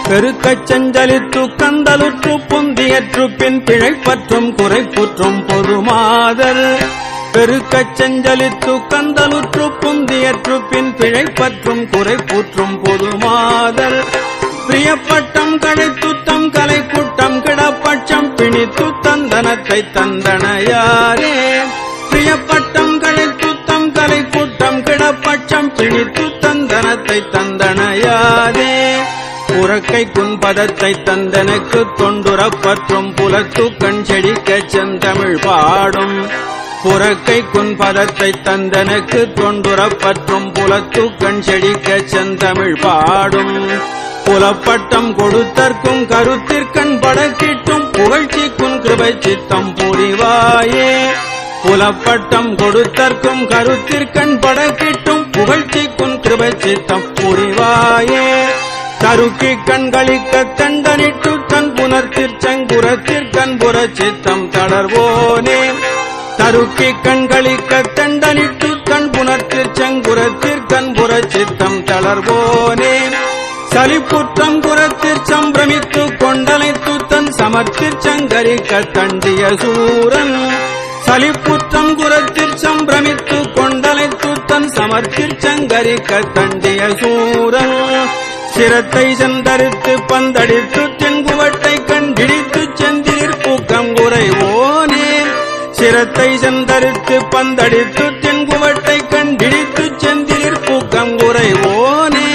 பெருக்கச் செஞ்சலித்து கந்தலுற்று புந்தியற்று பின் பிழைப்பற்றும் குறைப்புற்றும் பொதுமாதல் பெருக்கச் செஞ்சலித்து கந்தலுற்று புந்தியற்று பின் பிழைப்பற்றும் குறைப்புற்றும் பொதுமாதல் பிரியப்பட்டம் கழைத்துத்தம் கலை கூட்டம் கிடப்பட்சம் பிணித்து தந்தனத்தை தந்தனையாரே பிரியப்பட்டம் கழைத்துத்தம் கலை கூட்டம் கிடப்பட்சம் பிணித்து தந்தனத்தை தந்தனையாரே புறக்கை குன்பதத்தை தந்தனுக்கு தொண்டுறப்பற்றும் புலத்து கண் செடிக்கச் செந்தமிழ் பாடும் புறக்கை குன்பதத்தை தந்தனுக்கு தொண்டுறப்பற்றும் புலத்து கண் செடிக்கச் செந்தமிழ் பாடும் புலப்பட்டம் கொடுத்தற்கும் கருத்திற்கண் படக்கிட்டும் புகழ்ச்சிக்கும் கிருபை சித்தம் புரிவாயே புலப்பட்டம் கொடுத்தற்கும் கருத்திற்கண் படக்கிட்டும் புகழ்ச்சிக்கும் கிருபை சித்தம் புரிவாயே தருக்கி கண்களிக்க தண்டனிட்டு தன் புனர்த்திற்சங்குரத்திற்கண் புற சித்தம் தளர்வோனே தருக்கி கண்களிக்க தண்டனிட்டு தன் புனர்த்திற்சங்குரத்திற்கண் புற சித்தம் தளர்வோனே சலிப்புற்றம் குரத்திற் சம்பிரமித்து கொண்டலைத்து தன் சமர்த்திற் சங்கரிக்க தண்டிய சூரன் சலிப்புற்றம் குரத்திற் சம்பிரமித்து கொண்டலைத்து தன் சமர்த்திற் சங்கரிக்க தண்டிய சூரன் சிரத்தை செந்தரித்து பந்தடித்து தென்குவட்டை கண்டிடித்து செந்திலிற் பூக்கம் குறைவோனே சிரத்தை செந்தரித்து பந்தடித்து தென்குவட்டை கண்டிடித்து செந்திலிற் பூக்கம் குறைவோனே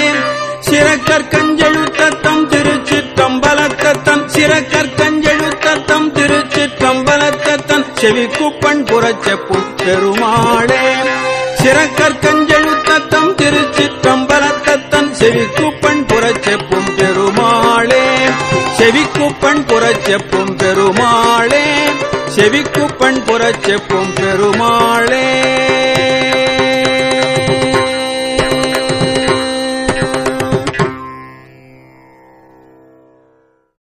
சிறக்கற்கஞ்செழுத்தத்தம் திருச்சிற்றம்பலத்தத்தம் சிறக்கற்கஞ்செழுத்தத்தம் திருச்சிற்றம்பலத்தத்தம் செவிக்குப்பண் புறச்செப்பும் பெருமாளே சிறக்கற்கஞ்செழுத்தத்தம் திருச்சிற்றம்பலத்தத்தம் செவிக்குப்பண் புறச்செப்பும் பெருமாளே செவிக்குப்பண் புறச்செப்பும் பெருமாளே செவிக்குப்பண் புறச்செப்பும் பெருமாளே